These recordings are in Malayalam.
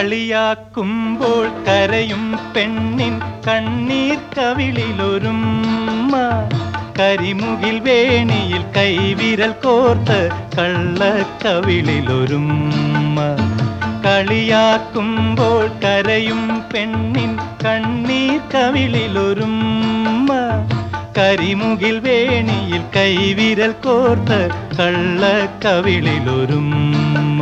കളിയാക്കുമ്പോൾ കരയും പെണ്ണിൻ കണ്ണീർ കവിളിലൊരുമ്മ കരിമുകിൽ വേണിയിൽ കൈവിരൽ കോർത്ത് കള്ളക്കവിളിലൊരുമ്മ കളിയാക്കുമ്പോൾ കരയും പെണ്ണിൻ കണ്ണീർ കവിളിലൊരുമ്മ കരിമുകിൽ വേണിയിൽ കൈവിരൽ കോർത്ത് കള്ളക്കവിളിലൊരുമ്മ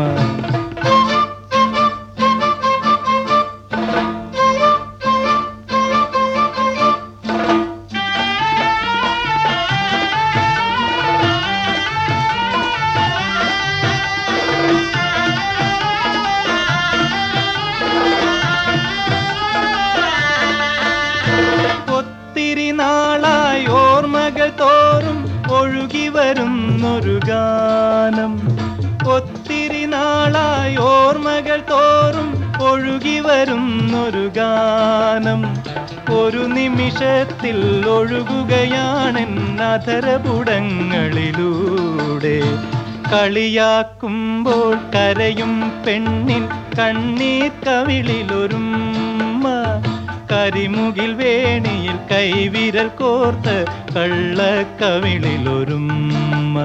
ഒത്തിരി നാളായി ഓർമ്മകൾ തോറും ഒഴുകി വരുന്നൊരു ഗാനം ഒത്തിരി നാളായി ഓർമ്മകൾ തോറും ഒഴുകി വരുന്നൊരു ഗാനം ഒരു നിമിഷത്തിൽ ഒഴുകുകയാണെന്നധരപുടങ്ങളിലൂടെ കളിയാക്കുമ്പോൾ കരയും പെണ്ണിൻ കണ്ണീർ കവിളിലൊരുമ്മ കരിമുകിൽ വേണിയിൽ കൈവിരൽ കോർത്ത് കള്ളക്കവിളിലൊരുമ്മ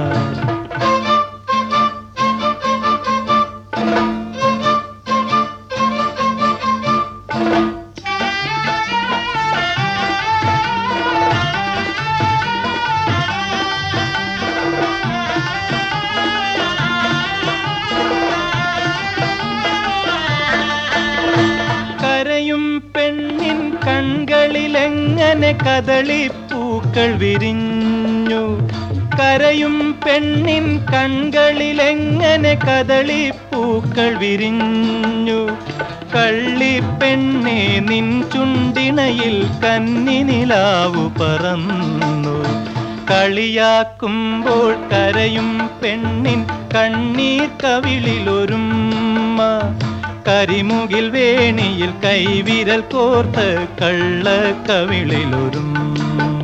കരയും പെണ്ണിൻ കൺകളിലെങ്ങനെ കദളിപ്പൂക്കൾ വിരിഞ്ഞു കരയും പെണ്ണിൻ കൺകളിലെങ്ങനെ കദളിപ്പൂക്കൾ വിരിഞ്ഞു കള്ളിപ്പെണ്ണെ നിൻ ചുണ്ടിണയിൽ കന്നി നിലാവു പറന്നു കളിയാക്കുമ്പോൾ കരയും പെണ്ണിൻ കണ്ണീർ കവിളിലൊരുമ്മ കരിമുകിൽ വേണിയിൽ കൈവിരൽ കോർത്ത് കള്ള കവിളിലൊരുമ്മ